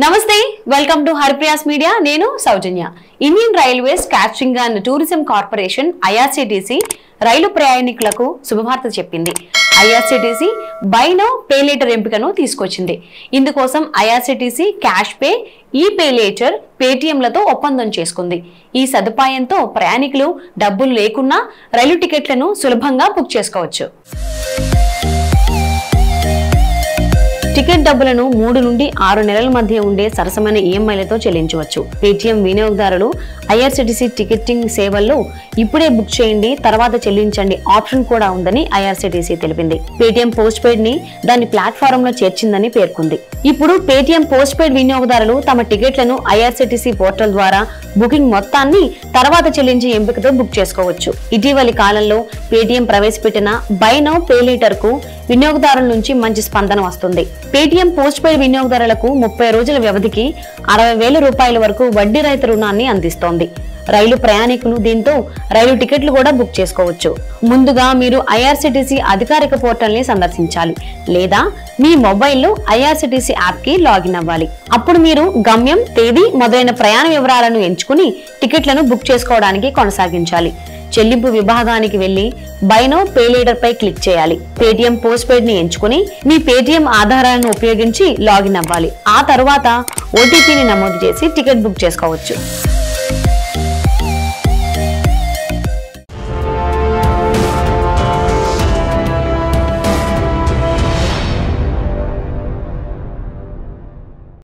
నమస్తే welcome to Haripriya's media నేను Soujanya Indian railways catering and tourism corporation IRCTC రైలు ప్రయాణికులకు శుభవార్త చెప్పింది IRCTC buy now pay later ఎంపికను తీసుకొచ్చింది ఇందుకోసం IRCTC cash pay e pay later పేటిఎంలతో ఒప్పందం చేసుకుంది ఈ సదుపాయంతో ప్రయాణికులు డబ్బులు లేకున్నా రైలు టికెట్లను సులభంగా బుక్ చేసుకోవచ్చు టికెట్ డబ్బులను మూడు నుండి ఆరు నెలల మధ్య ఉండే సరసమైన ఈఎంఐలతో చెల్లించవచ్చు పేటీఎం వినియోగదారులు ఐఆర్సిటిసి టికెటింగ్ సేవల్లో ఇప్పుడే బుక్ చేయండి తర్వాత చెల్లించండి ఆప్షన్ కూడా ఉందని ఐఆర్సిటిసి తెలిపింది పేటీఎం పోస్ట్ పెయిడ్ ని దాని ప్లాట్ఫామ్ లో చేర్చిందని పేర్కొంది ఇప్పుడు పేటీఎం పోస్ట్ పెయిడ్ వినియోగదారులు తమ టికెట్లను ఐఆర్సిటిసి పోర్టల్ ద్వారా బుకింగ్ మొత్తాన్ని తర్వాత చెల్లించే ఎంపికతో బుక్ చేసుకోవచ్చు ఇటీవలి కాలంలో పేటీఎం ప్రవేశపెట్టిన బై నౌ పే లేటర్ కు వినియోగదారుల నుంచి మంచి స్పందన వస్తుంది పేటీఎం పోస్ట్ పెయిడ్ వినియోగదారులకు ముప్పై రోజుల వ్యవధికి అరవై వేల రూపాయల వరకు వడ్డీ రహిత రుణాన్ని అందిస్తోంది రైలు ప్రయాణికులు దీంతో రైలు టికెట్లు కూడా బుక్ చేసుకోవచ్చు ముందుగా మీరు ఐఆర్సిటిసి అధికారిక పోర్టల్ ని సందర్శించాలి లేదా మీ మొబైల్లో ఐఆర్సిటిసి యాప్ కి లాగిన్ అవ్వాలి అప్పుడు మీరు గమ్యం తేదీ మొదలైన ప్రయాణ వివరాలను ఎంచుకుని టికెట్లను బుక్ చేసుకోవడానికి కొనసాగించాలి చెల్లింపు విభాగానికి వెళ్లి బైనో పే లేటర్ పై క్లిక్ చేయాలి పేటిఎం పోస్ట్ పెయిడ్ ని ఎంచుకుని మీ పేటిఎం ఆధారాలను ఉపయోగించి లాగిన్ అవ్వాలి ఆ తర్వాత ఓటీపీని నమోదు చేసి టికెట్ బుక్ చేసుకోవచ్చు